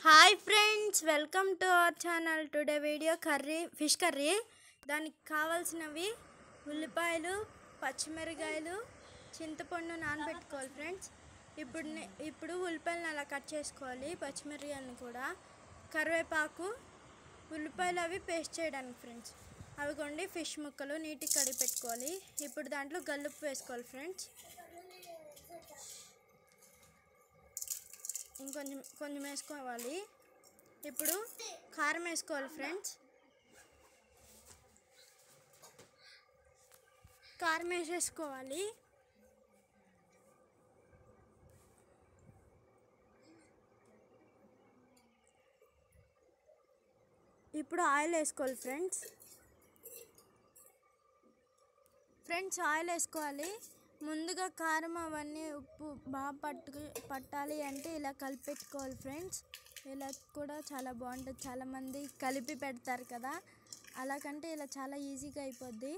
hi friends welcome to our channel today video curry fish curry దానికి కావాల్సినవి ఉల్లిపాయలు పచ్చిమిరకాయలు చింతపండు నానబెట్టుకోవాలి ఫ్రెండ్స్ ఇప్పుడు నే- ఇప్పుడు ఉల్లిపాయలను అలా కట్ చేసుకోవాలి పచ్చిమిరకాయలను కూడా కరివేపాకు ఉల్లిపాయలు అవి పేస్ట్ చేయడానికి ఫ్రెండ్స్ అవి కొండి ఫిష్ ముక్కలు నీటికి కడిగి పెట్టుకోవాలి ఇప్పుడు దాంట్లో గల్లుప్పు వేసుకోవాలి ఫ్రెండ్స్ ఇంకొంచెం కొంచెం వేసుకోవాలి ఇప్పుడు కారం వేసుకోవాలి ఫ్రెండ్స్ కారం వేసేసుకోవాలి ఇప్పుడు ఆయిల్ వేసుకోవాలి ఫ్రెండ్స్ ఫ్రెండ్స్ ఆయిల్ వేసుకోవాలి ముందుగా కారం అవన్నీ ఉప్పు బాగా పట్టు పట్టాలి అంటే ఇలా కలిపి పెట్టుకోవాలి ఫ్రెండ్స్ ఇలా కూడా చాలా బాగుంటుంది చాలామంది కలిపి పెడతారు కదా అలా కంటే ఇలా చాలా ఈజీగా అయిపోద్ది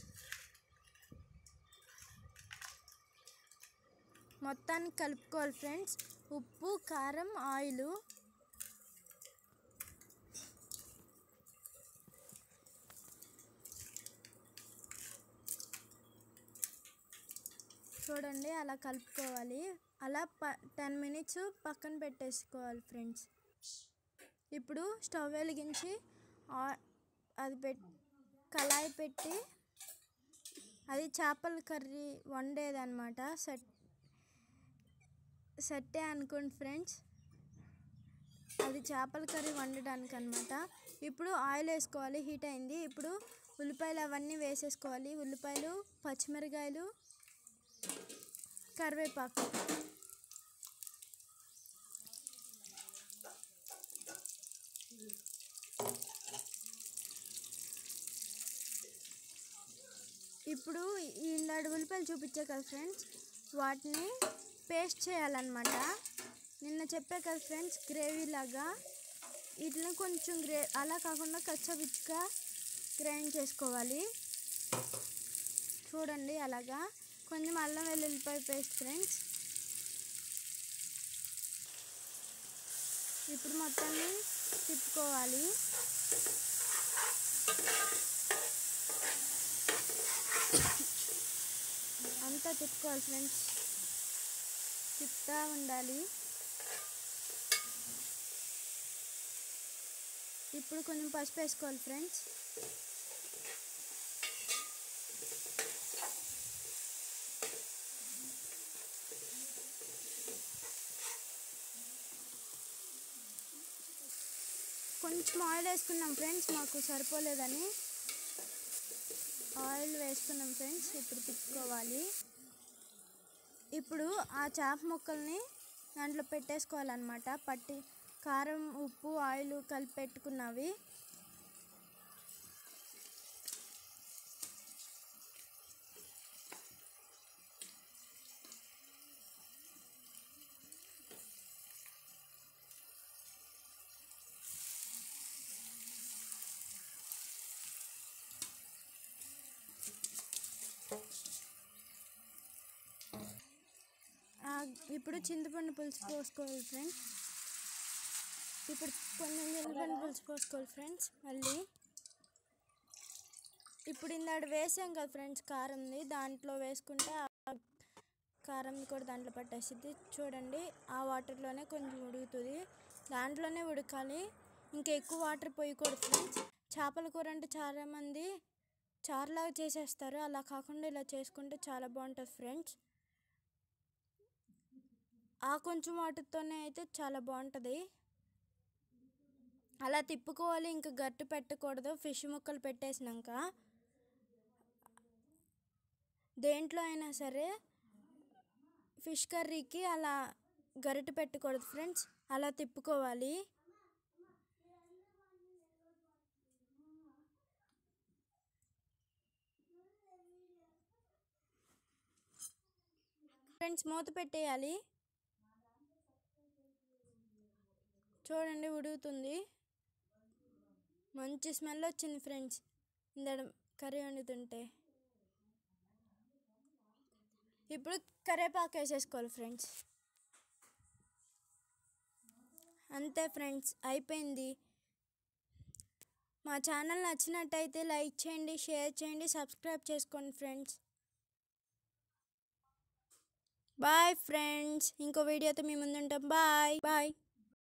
మొత్తానికి కలుపుకోవాలి ఫ్రెండ్స్ ఉప్పు కారం ఆయిల్ చూడండి అలా కలుపుకోవాలి అలా ప టెన్ మినిట్స్ పక్కన పెట్టేసుకోవాలి ఫ్రెండ్స్ ఇప్పుడు స్టవ్ వెలిగించి ఆ- అది పెట్ కళాయి పెట్టి అది చేపల కర్రీ వండేదన్నమాట సెట్ సెట్టే అనుకోండి ఫ్రెండ్స్ అది చేపల కర్రీ వండడానికి అనమాట ఇప్పుడు ఆయిల్ వేసుకోవాలి హీట్ అయింది ఇప్పుడు ఉల్లిపాయలు అవన్నీ వేసేసుకోవాలి ఉల్లిపాయలు పచ్చిమిరకాయలు కరివేపాకు ఇప్పుడు ఈ ఇందాడు ఉల్లిపాయలు చూపించా కదా ఫ్రెండ్స్ వాటిని పేస్ట్ చేయాలన్నమాట నిన్న చెప్పా కదా ఫ్రెండ్స్ గ్రేవీ లాగా వీటిని కొంచెం గ్రే అలా కాకుండా కచ్చపిచ్చుగా గ్రైండ్ చేసుకోవాలి చూడండి అలాగా కొంచెం అల్లం వెల్లుల్లిపాయ పేస్ట్ ఫ్రెండ్స్ ఇప్పుడు మొత్తాన్ని తిప్పుకోవాలి అంతా తిప్పుకోవాలి ఫ్రెండ్స్ తిప్పుతూ ఉండాలి ఇప్పుడు కొంచెం పసుపు వేసుకోవాలి ఫ్రెండ్స్ కొంచెం ఆయిల్ వేసుకున్నాం ఫ్రెండ్స్ మాకు సరిపోలేదని ఆయిల్ వేసుకున్నాం ఫ్రెండ్స్ ఇప్పుడు తిప్పుకోవాలి ఇప్పుడు ఆ చేప ముక్కల్ని దాంట్లో పెట్టేసుకోవాలన్నమాట పట్టి కారం ఉప్పు ఆయిల్ కలిపి పెట్టుకున్నవి ఆ, ఇప్పుడు చింతపండు పులుసు పోసుకోవాలి ఫ్రెండ్స్ ఇప్పుడు కొంచెం చింతపండు పులుసు పోసుకోవాలి ఫ్రెండ్స్ మళ్ళీ ఇప్పుడు ఇందాడు వేసాం కదా ఫ్రెండ్స్ కారంది దాంట్లో వేసుకుంటే ఆ కారం కూడా దాంట్లో పట్టేస్తుంది చూడండి ఆ వాటర్లోనే కొంచెం ఉడుకుతుంది దాంట్లోనే ఉడకాలి ఇంకా ఎక్కువ వాటర్ పోయకూడదు ఫ్రెండ్స్ చేపల కూర అంటే చాలామంది చారులాగా చేసేస్తారు అలా కాకుండా ఇలా చేసుకుంటే చాలా బాగుంటుంది ఫ్రెండ్స్ ఆ కొంచెం వాటితోనే అయితే చాలా బాగుంటుంది అలా తిప్పుకోవాలి ఇంకా గట్టు పెట్టకూడదు ఫిష్ ముక్కలు పెట్టేసినాక దేంట్లో అయినా సరే ఫిష్ కర్రీకి అలా గరిటె పెట్టకూడదు ఫ్రెండ్స్ అలా తిప్పుకోవాలి ఫ్రెండ్స్ మూత పెట్టేయాలి చూడండి ఉడుకుతుంది మంచి స్మెల్ వచ్చింది ఫ్రెండ్స్ ఇందడం కర్రీ వండుతుంటే ఇప్పుడు కరివేపాకు వేసేసుకోవాలి ఫ్రెండ్స్ అంతే ఫ్రెండ్స్ అయిపోయింది మా ఛానల్ నచ్చినట్టయితే లైక్ చేయండి షేర్ చేయండి సబ్స్క్రైబ్ చేసుకోండి ఫ్రెండ్స్ బాయ్ ఫ్రెండ్స్ ఇంకో వీడియోతో మీ ముందుంటాం బాయ్ బాయ్